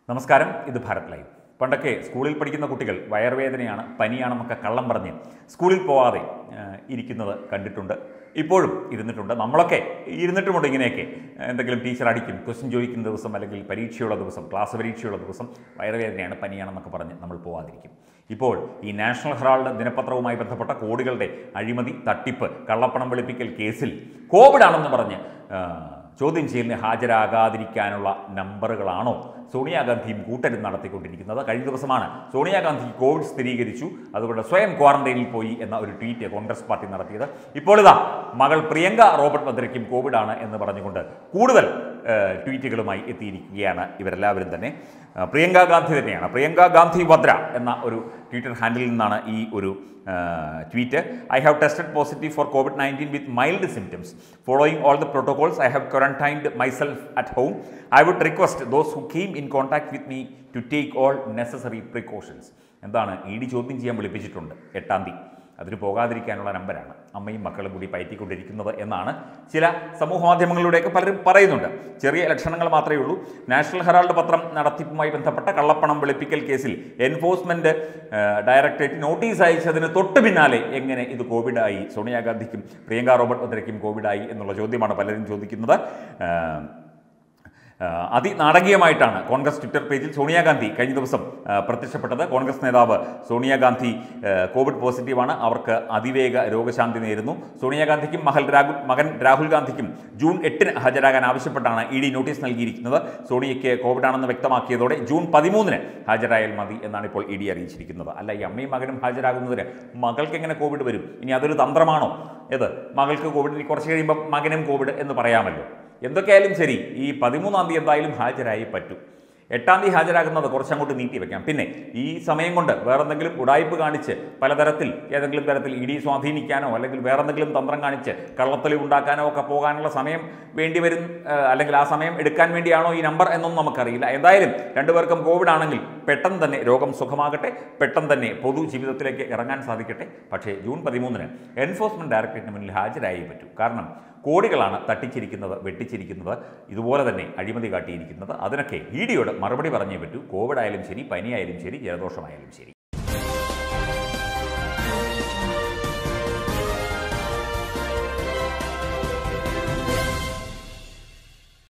നമസ്കാരം ഇത് ഭാരത് ലൈവ് പണ്ടൊക്കെ സ്കൂളിൽ പഠിക്കുന്ന കുട്ടികൾ വയറുവേദനയാണ് പനിയാണെന്നൊക്കെ കള്ളം പറഞ്ഞ് സ്കൂളിൽ പോവാതെ ആ, ഇരിക്കുന്നത് കണ്ടിട്ടുണ്ട് ഇപ്പോഴും ഇരുന്നിട്ടുണ്ട് നമ്മളൊക്കെ ഇരുന്നിട്ടുമുണ്ട് ഇങ്ങനെയൊക്കെ എന്തെങ്കിലും ടീച്ചർ അടിക്കും ക്വസ്റ്റ്യൻ ചോദിക്കുന്ന ദിവസം അല്ലെങ്കിൽ പരീക്ഷയുള്ള ദിവസം ക്ലാസ് പരീക്ഷയുള്ള ദിവസം വയറുവേദനയാണ് പനിയാണെന്നൊക്കെ പറഞ്ഞ് നമ്മൾ പോവാതിരിക്കും ഇപ്പോൾ ഈ നാഷണൽ ഹെറാൾഡ് ദിനപത്രവുമായി ബന്ധപ്പെട്ട കോടികളുടെ അഴിമതി തട്ടിപ്പ് കള്ളപ്പണം വെളുപ്പിക്കൽ കേസിൽ കോവിഡ് ആണെന്ന് പറഞ്ഞ് ആ, ചോദ്യം ചെയ്യലിന് ഹാജരാകാതിരിക്കാനുള്ള നമ്പറുകളാണോ സോണിയാഗാന്ധിയും കൂട്ടരും നടത്തിക്കൊണ്ടിരിക്കുന്നത് കഴിഞ്ഞ ദിവസമാണ് സോണിയാഗാന്ധിക്ക് കോവിഡ് സ്ഥിരീകരിച്ചു അതുകൊണ്ട് സ്വയം ക്വാറന്റൈനിൽ പോയി എന്ന ഒരു ട്വീറ്റ് കോൺഗ്രസ് പാർട്ടി നടത്തിയത് ഇപ്പോൾ ഇതാ മകൾ പ്രിയങ്ക റോബർട്ട് ഭദ്രയ്ക്കും കോവിഡാണ് എന്ന് പറഞ്ഞുകൊണ്ട് കൂടുതൽ ഏഹ്, ട്വീറ്റുകളുമായി എത്തിയിരിക്കുകയാണ് ഇവരെല്ലാവരും തന്നെ ആ, പ്രിയങ്ക ഗാന്ധി തന്നെയാണ് പ്രിയങ്ക ഗാന്ധി വദ്ര എന്ന ഒരു ട്വിറ്റർ ഹാൻഡിലിൽ നിന്നാണ് ഈ ഒരു tweet I have tested positive for COVID nineteen with mild symptoms following all the protocols I have quarantined myself at home I would request those who came in contact with me to take all necessary precautions എന്താണ് E D ചോദ്യം ചെയ്യാൻ വിളിപ്പിച്ചിട്ടുണ്ട് എട്ടാം തീയതി അതിന് പോകാതിരിക്കാനുള്ള നമ്പരാണ് അമ്മയും മക്കളും കൂടി പയറ്റിക്കൊണ്ടിരിക്കുന്നത് എന്നാണ് ചില സമൂഹ മാധ്യമങ്ങളിലൂടെയൊക്കെ പലരും പറയുന്നുണ്ട് ചെറിയ ലക്ഷണങ്ങൾ മാത്രമേ ഉള്ളൂ നാഷണൽ ഹെറാൾഡ് പത്രം നടത്തിപ്പുമായി ബന്ധപ്പെട്ട കള്ളപ്പണം വെളുപ്പിക്കൽ കേസിൽ എൻഫോഴ്സ്മെന്റ് ഡയറക്ടറേറ്റ് നോട്ടീസ് അയച്ചതിന് തൊട്ട് പിന്നാലെ എങ്ങനെ ഇത് കോവിഡായി സോണിയാഗാന്ധിക്കും പ്രിയങ്ക റോബർട്ട് വദ്രയ്ക്കും കോവിഡായി എന്നുള്ള ചോദ്യമാണ് പലരും ചോദിക്കുന്നത് ആ, ആഹ് അതിനാടകീയമായിട്ടാണ് കോൺഗ്രസ് ട്വിറ്റർ പേജിൽ സോണിയാഗാന്ധി കഴിഞ്ഞ ദിവസം ആഹ് പ്രത്യക്ഷപ്പെട്ടത് കോൺഗ്രസ് നേതാവ് സോണിയാഗാന്ധി ആഹ് കോവിഡ് പോസിറ്റീവാണ് അവർക്ക് അതിവേഗ രോഗശാന്തി നേരുന്നു സോണിയാഗാന്ധിക്കും മകൾ രാഹുൽ മകൻ രാഹുൽ ഗാന്ധിക്കും ജൂൺ എട്ടിന് ഹാജരാകാൻ ആവശ്യപ്പെട്ടാണ് ഇ ഡി നോട്ടീസ് നൽകിയിരിക്കുന്നത് സോണിയയ്ക്ക് കോവിഡാണെന്ന് വ്യക്തമാക്കിയതോടെ ജൂൺ പതിമൂന്നിന് ഹാജരായാൽ മതി എന്നാണ് ഇപ്പോൾ ഇ ഡി അറിയിച്ചിരിക്കുന്നത് അല്ല ഈ അമ്മയും മകനും ഹാജരാകുന്നതിന് മകൾക്ക് എങ്ങനെ കോവിഡ് വരും ഇനി അതൊരു തന്ത്രമാണോ ഏത് മകൾക്ക് കോവിഡ് ഇനി കുറച്ച് കഴിയുമ്പോൾ മകനും കോവിഡ് എന്ന് പറയാമല്ലോ എന്തൊക്കെയായാലും ശരി ഈ പതിമൂന്നാം തീയതി എന്തായാലും ഹാജരായി പറ്റൂ എട്ടാം തീയതി ഹാജരാകുന്നത് കുറച്ചങ്ങോട്ട് നീട്ടി വെക്കാം പിന്നെ ഈ സമയം കൊണ്ട് വേറെന്തെങ്കിലും ഉടായ്പ് കാണിച്ച് പലതരത്തിൽ ഏതെങ്കിലും തരത്തിൽ ഇ ഡി സ്വാധീനിക്കാനോ അല്ലെങ്കിൽ വേറെന്തെങ്കിലും തന്ത്രം കാണിച്ച് കള്ളത്തൊലി ഉണ്ടാക്കാനോ ഒക്കെ പോകാനുള്ള സമയം വേണ്ടി വരും ആ, അല്ലെങ്കിൽ ആ സമയം എടുക്കാൻ വേണ്ടിയാണോ ഈ നമ്പർ എന്നൊന്നും നമുക്കറിയില്ല എന്തായാലും രണ്ടുപേർക്കും കോവിഡ് ആണെങ്കിൽ പെട്ടെന്ന് തന്നെ രോഗം സുഖമാകട്ടെ പെട്ടെന്ന് തന്നെ പൊതു ജീവിതത്തിലേക്ക് ഇറങ്ങാൻ സാധിക്കട്ടെ പക്ഷേ ജൂൺ പതിമൂന്നിന് എൻഫോഴ്സ്മെന്റ് ഡയറക്ടറേറ്റിന് മുന്നിൽ ഹാജരായേ പറ്റൂ കാരണം കോടികളാണ് തട്ടിച്ചിരിക്കുന്നത് വെട്ടിച്ചിരിക്കുന്നത് ഇതുപോലെ തന്നെ അഴിമതി കാട്ടിയിരിക്കുന്നത് അതിനൊക്കെ ഇ ഡിയോട് മറുപടി പറഞ്ഞേ പറ്റൂ കോവിഡ് ആയാലും ശരി പനിയായാലും ശരി ജലദോഷമായാലും ശരി